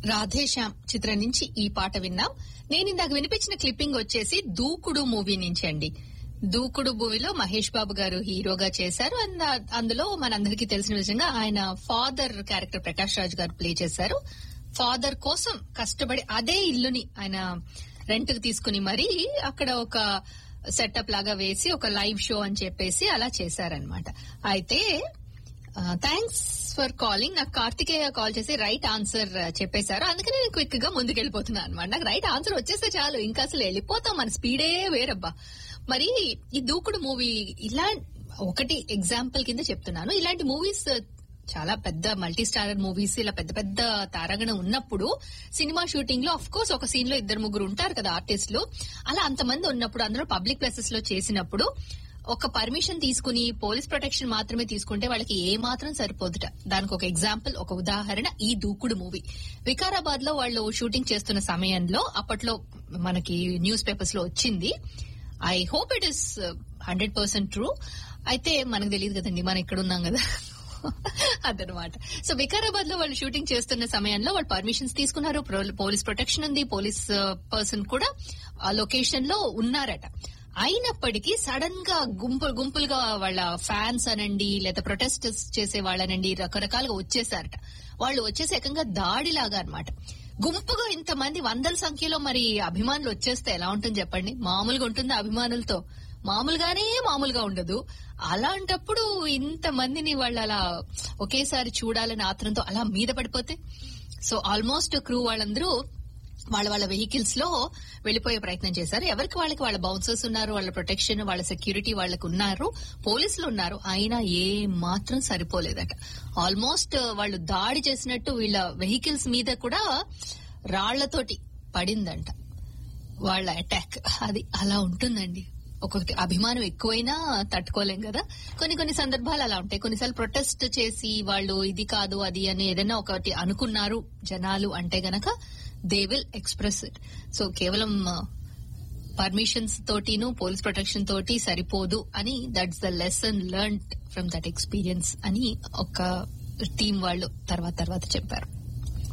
రాధేశ్యామ్ చిత్రం నుంచి ఈ పాట విన్నాం నేను ఇందాక వినిపించిన క్లిప్పింగ్ వచ్చేసి దూకుడు మూవీ నుంచి అండి దూకుడు మూవీలో మహేష్ బాబు గారు హీరోగా చేశారు అండ్ అందులో మనందరికీ తెలిసిన విధంగా ఆయన ఫాదర్ క్యారెక్టర్ ప్రకాష్ రాజ్ గారు ప్లే చేశారు ఫాదర్ కోసం కష్టపడి అదే ఇల్లుని ఆయన రెంట్ కి తీసుకుని మరి అక్కడ ఒక సెటప్ లాగా వేసి ఒక లైవ్ షో అని చెప్పేసి అలా చేశారనమాట అయితే థ్యాంక్స్ ఫర్ కాలింగ్ నాకు కార్తికేయ కాల్ చేసి రైట్ ఆన్సర్ చెప్పేశారు అందుకని నేను క్విక్ గా ముందుకెళ్ళిపోతున్నాను అనమాట నాకు రైట్ ఆన్సర్ వచ్చేస్తే చాలు ఇంకా అసలు వెళ్ళిపోతాం మన స్పీడే వేరబ్బా మరి ఈ దూకుడు మూవీ ఇలా ఒకటి ఎగ్జాంపుల్ కింద చెప్తున్నాను ఇలాంటి మూవీస్ చాలా పెద్ద మల్టీ స్టారర్ మూవీస్ ఇలా పెద్ద పెద్ద తారాగణం ఉన్నప్పుడు సినిమా షూటింగ్ లో అఫ్ కోర్స్ ఒక సీన్ లో ఇద్దరు ముగ్గురు ఉంటారు కదా ఆర్టిస్టులు అలా అంతమంది ఉన్నప్పుడు అందరూ పబ్లిక్ ప్లేసెస్ లో చేసినప్పుడు ఒక పర్మిషన్ తీసుకుని పోలీస్ ప్రొటెక్షన్ మాత్రమే తీసుకుంటే వాళ్ళకి ఏ మాత్రం సరిపోదుట దానికి ఒక ఎగ్జాంపుల్ ఒక ఉదాహరణ ఈ దూకుడు మూవీ వికారాబాద్ లో వాళ్ళు షూటింగ్ చేస్తున్న సమయంలో అప్పట్లో మనకి న్యూస్ పేపర్స్ లో వచ్చింది I hope it is hundred percent true అయితే మనకు తెలియదు కదండి మనం ఇక్కడ ఉన్నాం కదా అదనమాట సో వికారాబాద్ లో వాళ్ళు షూటింగ్ చేస్తున్న సమయంలో వాళ్ళు పర్మిషన్స్ తీసుకున్నారు పోలీస్ ప్రొటెక్షన్ ఉంది పోలీస్ పర్సన్ కూడా ఆ లొకేషన్ లో ఉన్నారట అయినప్పటికీ సడన్ గా గుంపు గుంపులుగా వాళ్ళ ఫ్యాన్స్ అనండి లేదా ప్రొటెస్టర్స్ చేసే వాళ్ళనండి రకరకాలుగా వచ్చేసారట వాళ్ళు వచ్చేసి ఏకంగా దాడిలాగా అనమాట గుంపుగా ఇంతమంది వందల సంఖ్యలో మరి అభిమానులు వచ్చేస్తే ఎలా ఉంటుంది చెప్పండి మామూలుగా ఉంటుంది అభిమానులతో మామూలుగానే మామూలుగా ఉండదు అలాంటప్పుడు ఇంతమందిని వాళ్ళు అలా ఒకేసారి చూడాలని ఆత్రంతో అలా మీద పడిపోతే సో ఆల్మోస్ట్ క్రూ వాళ్ళందరూ వాళ్ళ వాళ్ళ వెహికల్స్ లో వెళ్లిపోయే ప్రయత్నం చేశారు ఎవరికి వాళ్ళకి వాళ్ళ బౌన్సర్స్ ఉన్నారు వాళ్ళ ప్రొటెక్షన్ వాళ్ళ సెక్యూరిటీ వాళ్ళకి ఉన్నారు పోలీసులు ఉన్నారు అయినా ఏ మాత్రం సరిపోలేదట ఆల్మోస్ట్ వాళ్ళు దాడి చేసినట్టు వీళ్ళ వెహికల్స్ మీద కూడా రాళ్లతోటి పడిందంట వాళ్ళ అటాక్ అది అలా ఉంటుందండి ఒక్కొక్కటి అభిమానం ఎక్కువైనా తట్టుకోలేం కదా కొన్ని కొన్ని సందర్భాలు అలా ఉంటాయి కొన్నిసార్లు ప్రొటెస్ట్ చేసి వాళ్ళు ఇది కాదు అది అని ఏదైనా ఒకటి అనుకున్నారు జనాలు అంటే గనక they will express it so కేవలం పర్మిషన్స్ తోటిను పోలీస్ ప్రొటెక్షన్ తోటి సరిపోదు అని that's the lesson learn from that experience అని ఒక టీం వాళ్ళు తర్వాత తర్వాత చెప్పారు